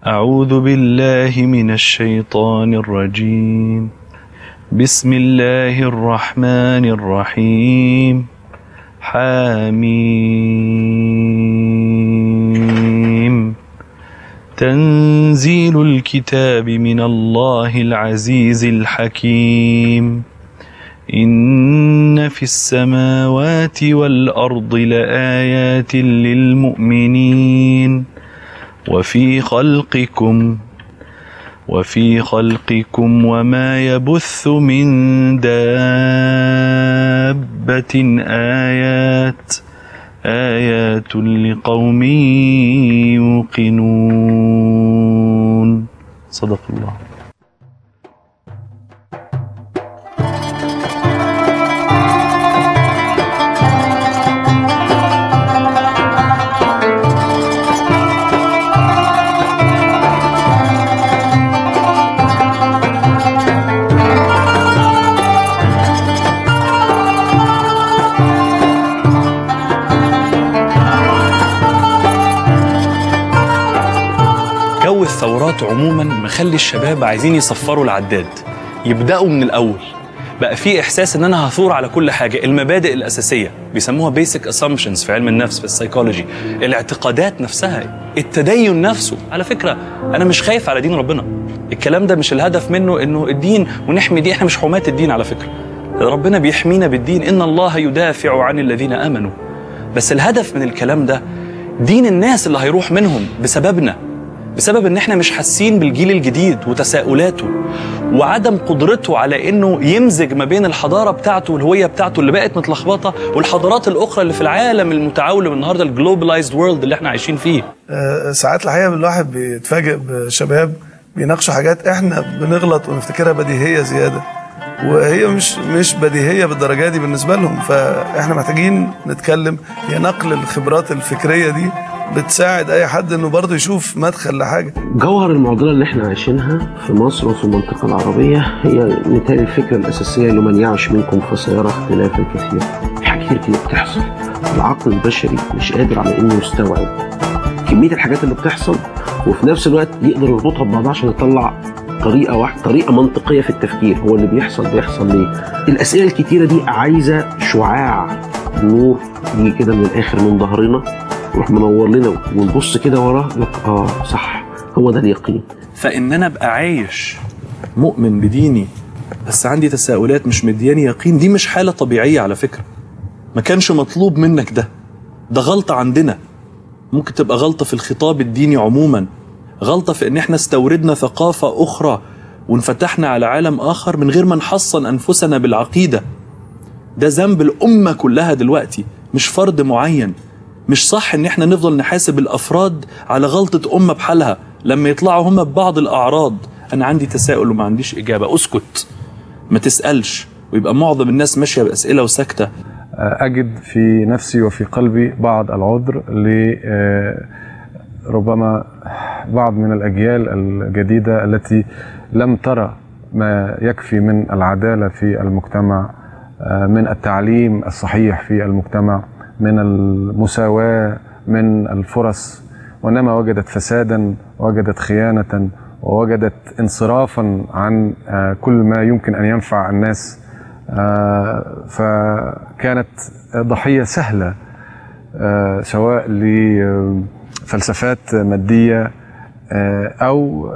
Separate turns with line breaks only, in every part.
أعوذ بالله من الشيطان الرجيم بسم الله الرحمن الرحيم حميم تنزيل الكتاب من الله العزيز الحكيم إن في السماوات والأرض لآيات للمؤمنين وفي خلقكم وفي خلقكم وما يبث من دابة آيات آيات لقوم يوقنون صدق الله
جو الثورات عموما مخلي الشباب عايزين يصفروا العداد يبداوا من الاول بقى في احساس ان انا هثور على كل حاجه المبادئ الاساسيه بيسموها بيسك اسامبشنز في علم النفس في السيكولوجي الاعتقادات نفسها التدين نفسه على فكره انا مش خايف على دين ربنا الكلام ده مش الهدف منه انه الدين ونحمي دين احنا مش حماة الدين على فكره ربنا بيحمينا بالدين ان الله يدافع عن الذين امنوا بس الهدف من الكلام ده دين الناس اللي هيروح منهم بسببنا بسبب ان احنا مش حاسين بالجيل الجديد وتساؤلاته وعدم قدرته على انه يمزج ما بين الحضاره بتاعته والهويه بتاعته اللي بقت متلخبطه والحضارات الاخرى اللي في العالم المتعولم النهارده الجلوبلايزد وورلد اللي احنا عايشين فيه
آه، ساعات الحقيقه الواحد بيتفاجئ بشباب بيناقشوا حاجات احنا بنغلط ونفتكرها بديهيه زياده وهي مش مش بديهيه بالدرجه دي بالنسبه لهم فاحنا محتاجين نتكلم هي نقل الخبرات الفكريه دي بتساعد اي حد انه برضه يشوف مدخل لحاجه
جوهر المعضله اللي احنا عايشينها في مصر وفي المنطقه العربيه هي مثال الفكره الاساسيه لمن يعش منكم فسيرى اختلافا كثيرا في حاجات كتير بتحصل العقل البشري مش قادر على انه يستوعب كميه الحاجات اللي بتحصل وفي نفس الوقت يقدر يربطها ببعضها عشان يطلع طريقه واحده طريقه منطقيه في التفكير هو اللي بيحصل بيحصل ليه الاسئله الكتيره دي عايزه شعاع نور يجي كده من الاخر من ظهرنا يروح منور لنا ونبص كده وراه لك اه صح هو ده اليقين
فان انا ابقى عايش مؤمن بديني بس عندي تساؤلات مش مدياني يقين دي مش حاله طبيعيه على فكره ما كانش مطلوب منك ده ده غلطه عندنا ممكن تبقى غلطه في الخطاب الديني عموما غلطه في ان احنا استوردنا ثقافه اخرى وانفتحنا على عالم اخر من غير ما نحصن انفسنا بالعقيده ده ذنب الامه كلها دلوقتي مش فرد معين مش صح ان احنا نفضل نحاسب الافراد على غلطه امه بحالها لما يطلعوا هم ببعض الاعراض انا عندي تساؤل وما عنديش اجابه اسكت ما تسالش ويبقى معظم الناس ماشيه باسئله وساكته
أجد في نفسي وفي قلبي بعض العذر ل آه، ربما بعض من الأجيال الجديدة التي لم ترى ما يكفي من العدالة في المجتمع آه، من التعليم الصحيح في المجتمع من المساواة من الفرص وإنما وجدت فسادا وجدت خيانة ووجدت انصرافا عن آه، كل ما يمكن أن ينفع الناس آه، فكانت ضحية سهلة آه، سواء لفلسفات مادية آه، أو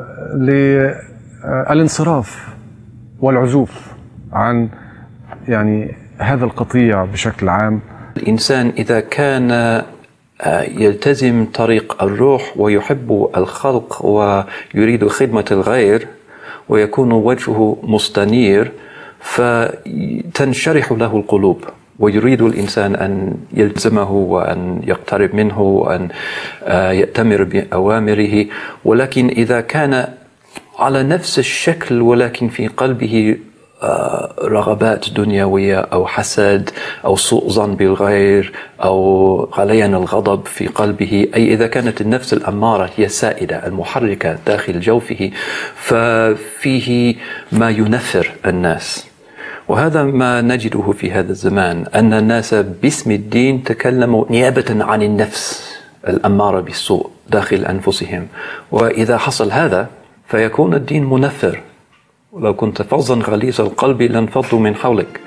للانصراف والعزوف عن يعني هذا القطيع بشكل عام
الإنسان إذا كان آه، يلتزم طريق الروح ويحب الخلق ويريد خدمة الغير ويكون وجهه مستنير فتنشرح له القلوب ويريد الإنسان أن يلزمه وأن يقترب منه وأن آه، يأتمر بأوامره ولكن إذا كان على نفس الشكل ولكن في قلبه آه، رغبات دنيوية أو حسد أو سوء ظن بالغير أو غليان الغضب في قلبه أي إذا كانت النفس الأمارة هي السائدة المحركة داخل جوفه ففيه ما ينفر الناس وهذا ما نجده في هذا الزمان أن الناس باسم الدين تكلموا نيابة عن النفس الأمارة بالسوء داخل أنفسهم وإذا حصل هذا فيكون الدين منفر ولو كنت فظا غليظ القلب لانفضوا من حولك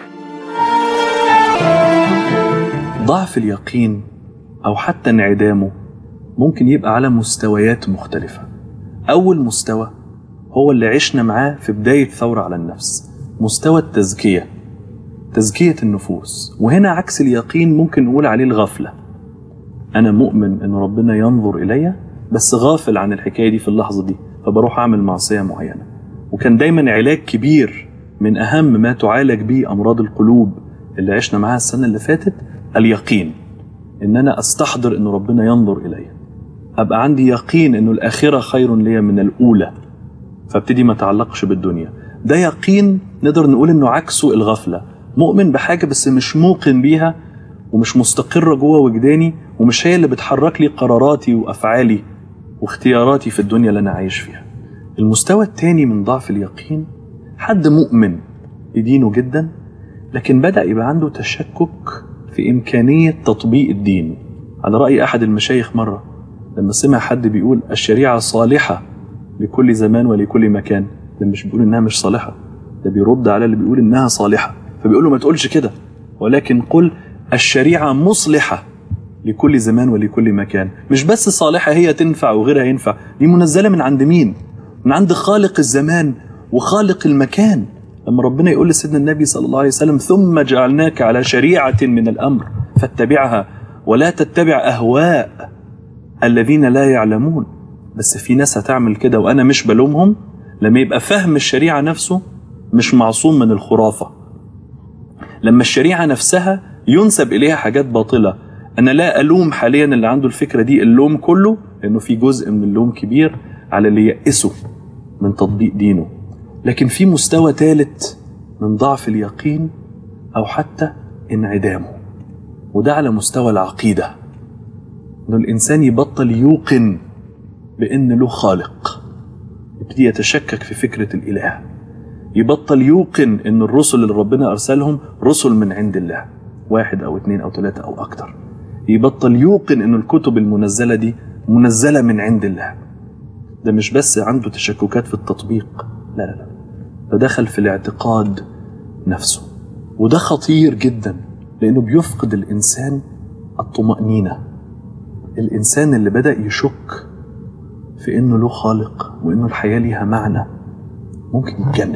ضعف اليقين أو حتى انعدامه ممكن يبقى على مستويات مختلفة أول مستوى هو اللي عشنا معاه في بداية ثورة على النفس مستوى التزكية تزكية النفوس وهنا عكس اليقين ممكن نقول عليه الغفلة أنا مؤمن إن ربنا ينظر إلي بس غافل عن الحكاية دي في اللحظة دي فبروح أعمل معصية معينة وكان دايما علاج كبير من أهم ما تعالج به أمراض القلوب اللي عشنا معاها السنة اللي فاتت اليقين إن أنا أستحضر إن ربنا ينظر إلي أبقى عندي يقين إنه الآخرة خير لي من الأولى فابتدي ما اتعلقش بالدنيا ده يقين نقدر نقول انه عكسه الغفله مؤمن بحاجه بس مش موقن بيها ومش مستقره جوه وجداني ومش هي اللي بتحرك لي قراراتي وافعالي واختياراتي في الدنيا اللي انا عايش فيها المستوى الثاني من ضعف اليقين حد مؤمن بدينه جدا لكن بدا يبقى عنده تشكك في امكانيه تطبيق الدين على راي احد المشايخ مره لما سمع حد بيقول الشريعه صالحه لكل زمان ولكل مكان ده مش بيقول انها مش صالحه ده بيرد على اللي بيقول انها صالحه فبيقول له ما تقولش كده ولكن قل الشريعه مصلحه لكل زمان ولكل مكان مش بس صالحه هي تنفع وغيرها ينفع دي منزله من عند مين من عند خالق الزمان وخالق المكان لما ربنا يقول لسيدنا النبي صلى الله عليه وسلم ثم جعلناك على شريعه من الامر فاتبعها ولا تتبع اهواء الذين لا يعلمون بس في ناس هتعمل كده وانا مش بلومهم لما يبقى فهم الشريعه نفسه مش معصوم من الخرافه لما الشريعه نفسها ينسب اليها حاجات باطله انا لا الوم حاليا اللي عنده الفكره دي اللوم كله لانه في جزء من اللوم كبير على اللي يأسه من تطبيق دينه لكن في مستوى ثالث من ضعف اليقين او حتى انعدامه وده على مستوى العقيده انه الانسان يبطل يوقن بان له خالق يبتدي يتشكك في فكره الاله يبطل يوقن ان الرسل اللي ربنا ارسلهم رسل من عند الله واحد او اثنين او ثلاثه او اكتر يبطل يوقن ان الكتب المنزله دي منزله من عند الله ده مش بس عنده تشككات في التطبيق لا لا لا ده دخل في الاعتقاد نفسه وده خطير جدا لانه بيفقد الانسان الطمانينه الانسان اللي بدا يشك في انه له خالق وانه الحياه ليها معنى ممكن يتجنن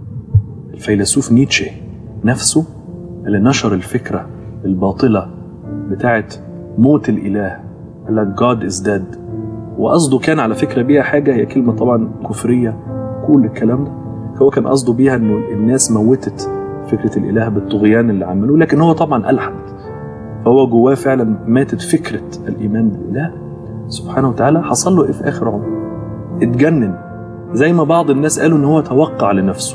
الفيلسوف نيتشه نفسه اللي نشر الفكره الباطله بتاعت موت الاله قال لك God is dead وقصده كان على فكره بيها حاجه هي كلمه طبعا كفريه كل الكلام ده هو كان قصده بيها انه الناس موتت فكره الاله بالطغيان اللي عملوه لكن هو طبعا الحد فهو جواه فعلا ماتت فكره الايمان بالاله سبحانه وتعالى حصل له ايه في اخر عمره اتجنن زي ما بعض الناس قالوا ان هو توقع لنفسه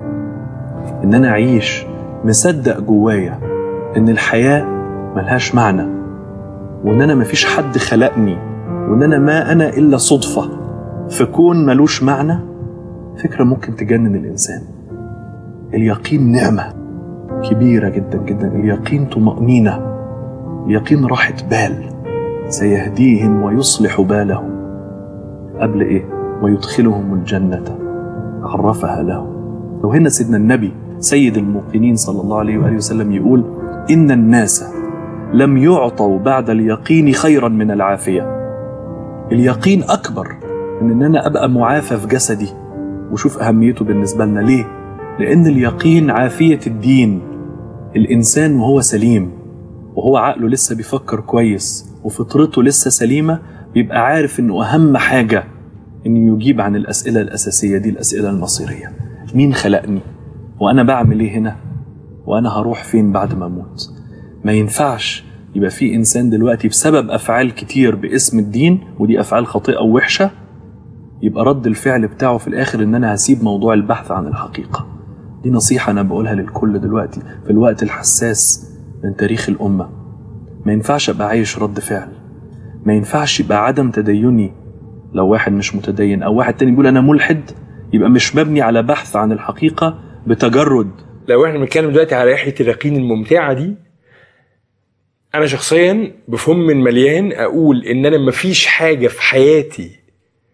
ان انا اعيش مصدق جوايا ان الحياه ملهاش معنى وان انا مفيش حد خلقني وان انا ما انا الا صدفه في كون ملوش معنى فكره ممكن تجنن الانسان اليقين نعمه كبيره جدا جدا اليقين طمانينه اليقين راحه بال سيهديهم ويصلح بالهم قبل ايه ويدخلهم الجنه عرفها لهم لو هنا سيدنا النبي سيد الموقنين صلى الله عليه واله وسلم يقول ان الناس لم يعطوا بعد اليقين خيرا من العافيه اليقين اكبر من ان انا ابقى معافى في جسدي وشوف اهميته بالنسبه لنا ليه لان اليقين عافيه الدين الانسان وهو سليم وهو عقله لسه بيفكر كويس وفطرته لسه سليمه بيبقى عارف انه اهم حاجه انه يجيب عن الاسئله الاساسيه دي الاسئله المصيريه مين خلقني وانا بعمل ايه هنا وانا هروح فين بعد ما اموت ما ينفعش يبقى في انسان دلوقتي بسبب افعال كتير باسم الدين ودي افعال خاطئه ووحشه يبقى رد الفعل بتاعه في الاخر ان انا هسيب موضوع البحث عن الحقيقه دي نصيحه انا بقولها للكل دلوقتي في الوقت الحساس من تاريخ الامه ما ينفعش ابقى عايش رد فعل ما ينفعش يبقى عدم تديني لو واحد مش متدين او واحد تاني بيقول انا ملحد يبقى مش مبني على بحث عن الحقيقه بتجرد
لو احنا بنتكلم دلوقتي على رحله اليقين الممتعه دي انا شخصيا بفم من مليان اقول ان انا مفيش حاجه في حياتي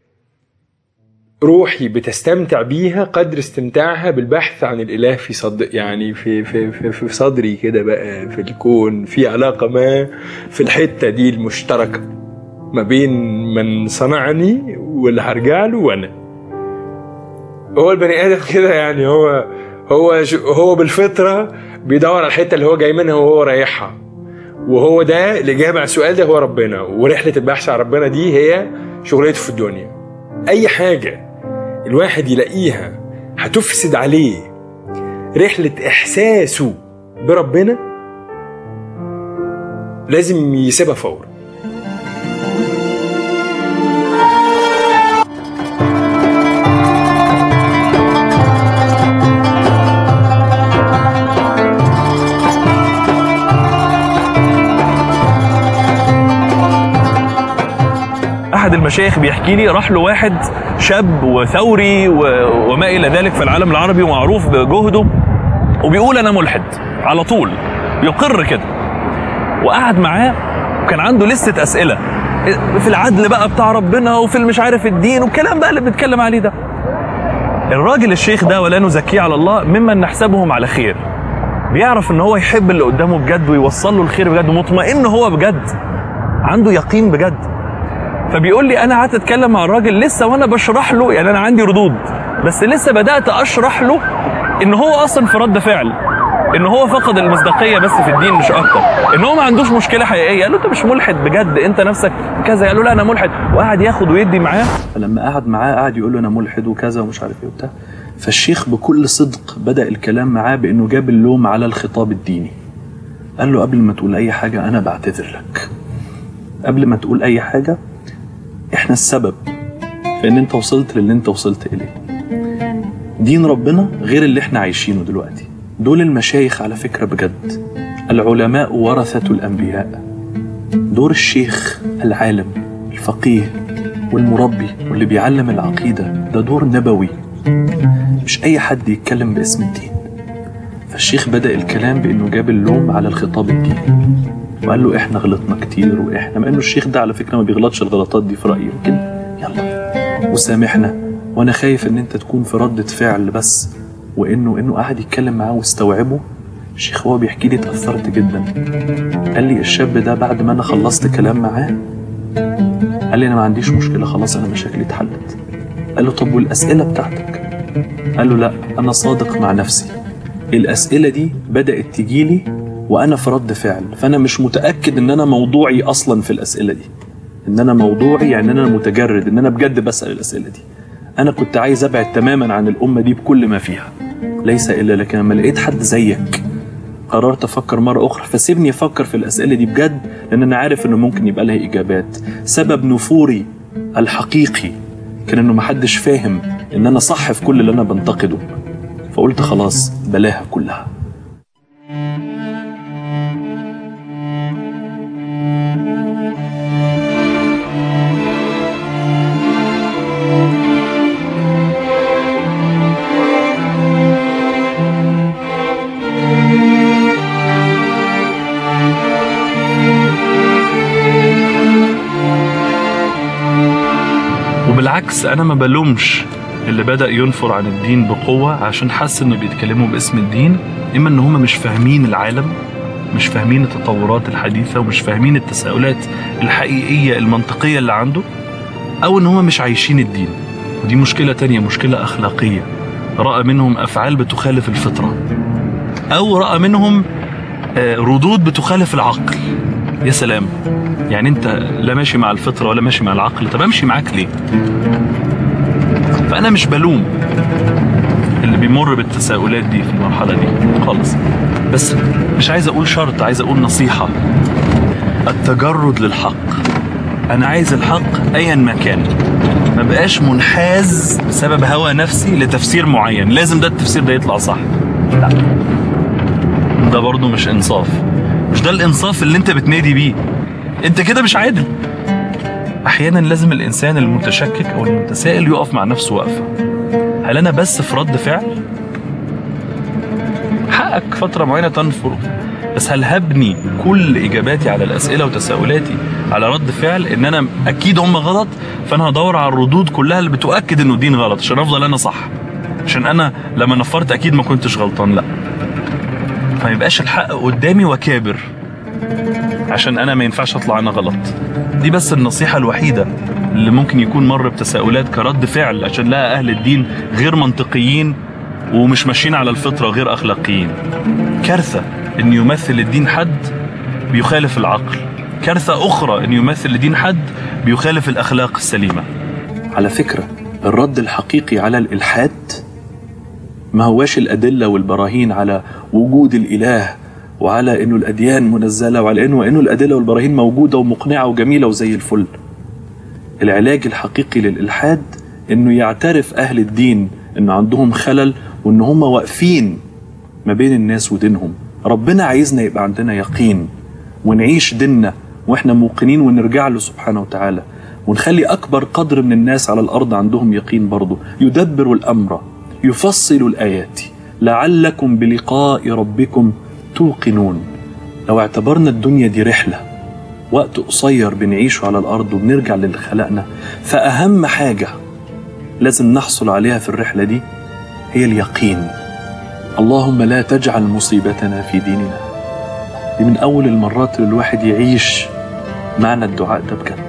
روحي بتستمتع بيها قدر استمتاعها بالبحث عن الاله في صد يعني في في في, في صدري كده بقى في الكون في علاقه ما في الحته دي المشتركه ما بين من صنعني واللي هرجع له وانا هو البني ادم كده يعني هو هو هو بالفطره بيدور على الحته اللي هو جاي منها وهو رايحها وهو ده الاجابه على السؤال ده هو ربنا ورحله البحث عن ربنا دي هي شغلته في الدنيا اي حاجه الواحد يلاقيها هتفسد عليه رحله احساسه بربنا لازم يسيبها فورا
احد المشايخ بيحكي لي راح له واحد شاب وثوري و... وما الى ذلك في العالم العربي ومعروف بجهده وبيقول انا ملحد على طول يقر كده وقعد معاه وكان عنده لستة اسئله في العدل بقى بتاع ربنا وفي مش عارف الدين والكلام بقى اللي بنتكلم عليه ده الراجل الشيخ ده ولا نزكيه على الله ممن نحسبهم على خير بيعرف ان هو يحب اللي قدامه بجد ويوصل له الخير بجد ومطمئن هو بجد عنده يقين بجد فبيقول لي انا قعدت اتكلم مع الراجل لسه وانا بشرح له يعني انا عندي ردود بس لسه بدات اشرح له ان هو اصلا في رد فعل ان هو فقد المصداقيه بس في الدين مش اكتر ان هو ما عندوش مشكله حقيقيه قال له انت مش ملحد بجد انت نفسك كذا قال له لا انا ملحد وقعد ياخد ويدي معاه فلما قعد معاه قعد يقول له انا ملحد وكذا ومش عارف ايه وبتاع فالشيخ بكل صدق بدا الكلام معاه بانه جاب اللوم على الخطاب الديني قال له قبل ما تقول اي حاجه انا بعتذر لك قبل ما تقول اي حاجه احنا السبب في ان انت وصلت للي انت وصلت اليه دين ربنا غير اللي احنا عايشينه دلوقتي دول المشايخ على فكرة بجد العلماء ورثة الأنبياء دور الشيخ العالم الفقيه والمربي واللي بيعلم العقيدة ده دور نبوي مش أي حد يتكلم باسم الدين فالشيخ بدأ الكلام بأنه جاب اللوم على الخطاب الديني وقال له احنا غلطنا كتير واحنا مع انه الشيخ ده على فكره ما بيغلطش الغلطات دي في رايي لكن يلا وسامحنا وانا خايف ان انت تكون في ردة فعل بس وانه انه قعد يتكلم معاه واستوعبه الشيخ هو بيحكي لي اتاثرت جدا قال لي الشاب ده بعد ما انا خلصت كلام معاه قال لي انا ما عنديش مشكله خلاص انا مشاكلي اتحلت قال له طب والاسئله بتاعتك قال له لا انا صادق مع نفسي الاسئله دي بدات تجيلي وانا في رد فعل فانا مش متاكد ان انا موضوعي اصلا في الاسئله دي ان انا موضوعي يعني ان انا متجرد ان انا بجد بسال الاسئله دي انا كنت عايز ابعد تماما عن الامه دي بكل ما فيها ليس الا لكن لما لقيت حد زيك قررت افكر مره اخرى فسيبني افكر في الاسئله دي بجد لان انا عارف انه ممكن يبقى لها اجابات سبب نفوري الحقيقي كان انه محدش فاهم ان انا صح في كل اللي انا بنتقده فقلت خلاص بلاها كلها
وبالعكس انا ما بلومش اللي بدا ينفر عن الدين بقوه عشان حس انه بيتكلموا باسم الدين اما ان هم مش فاهمين العالم مش فاهمين التطورات الحديثه ومش فاهمين التساؤلات الحقيقيه المنطقيه اللي عنده او ان هم مش عايشين الدين ودي مشكله تانية مشكله اخلاقيه راى منهم افعال بتخالف الفطره او راى منهم آه، ردود بتخالف العقل يا سلام يعني انت لا ماشي مع الفطره ولا ماشي مع العقل طب امشي معاك ليه فانا مش بلوم اللي بيمر بالتساؤلات دي في المرحله دي خالص بس مش عايز اقول شرط عايز اقول نصيحه التجرد للحق انا عايز الحق ايا ما كان ما بقاش منحاز بسبب هوى نفسي لتفسير معين لازم ده التفسير ده يطلع صح لا ده برضه مش انصاف مش ده الانصاف اللي انت بتنادي بيه انت كده مش عادل احيانا لازم الانسان المتشكك او المتسائل يقف مع نفسه وقفه هل انا بس في رد فعل حقك فتره معينه تنفر بس هل هبني كل اجاباتي على الاسئله وتساؤلاتي على رد فعل ان انا اكيد هم غلط فانا هدور على الردود كلها اللي بتؤكد انه الدين غلط عشان افضل انا صح عشان انا لما نفرت اكيد ما كنتش غلطان لا فما يبقاش الحق قدامي وكابر عشان انا ما ينفعش اطلع انا غلط دي بس النصيحه الوحيده اللي ممكن يكون مر بتساؤلات كرد فعل عشان لها اهل الدين غير منطقيين ومش ماشيين على الفطره غير اخلاقيين كارثه ان يمثل الدين حد بيخالف العقل كارثه اخرى ان يمثل الدين حد بيخالف الاخلاق السليمه
على فكرة الرد الحقيقي على الإلحاد ما هواش الأدلة والبراهين على وجود الإله وعلى إنه الأديان منزلة وعلى إنه إنه الأدلة والبراهين موجودة ومقنعة وجميلة وزي الفل العلاج الحقيقي للإلحاد إنه يعترف أهل الدين إنه عندهم خلل وإن هم واقفين ما بين الناس ودينهم ربنا عايزنا يبقى عندنا يقين ونعيش ديننا واحنا موقنين ونرجع له سبحانه وتعالى ونخلي أكبر قدر من الناس على الأرض عندهم يقين برضه يدبر الأمر يفصل الآيات لعلكم بلقاء ربكم توقنون لو اعتبرنا الدنيا دي رحلة وقت قصير بنعيشه على الأرض وبنرجع للي خلقنا فأهم حاجة لازم نحصل عليها في الرحلة دي هي اليقين اللهم لا تجعل مصيبتنا في ديننا دي من أول المرات اللي الواحد يعيش معنى الدعاء ده بجد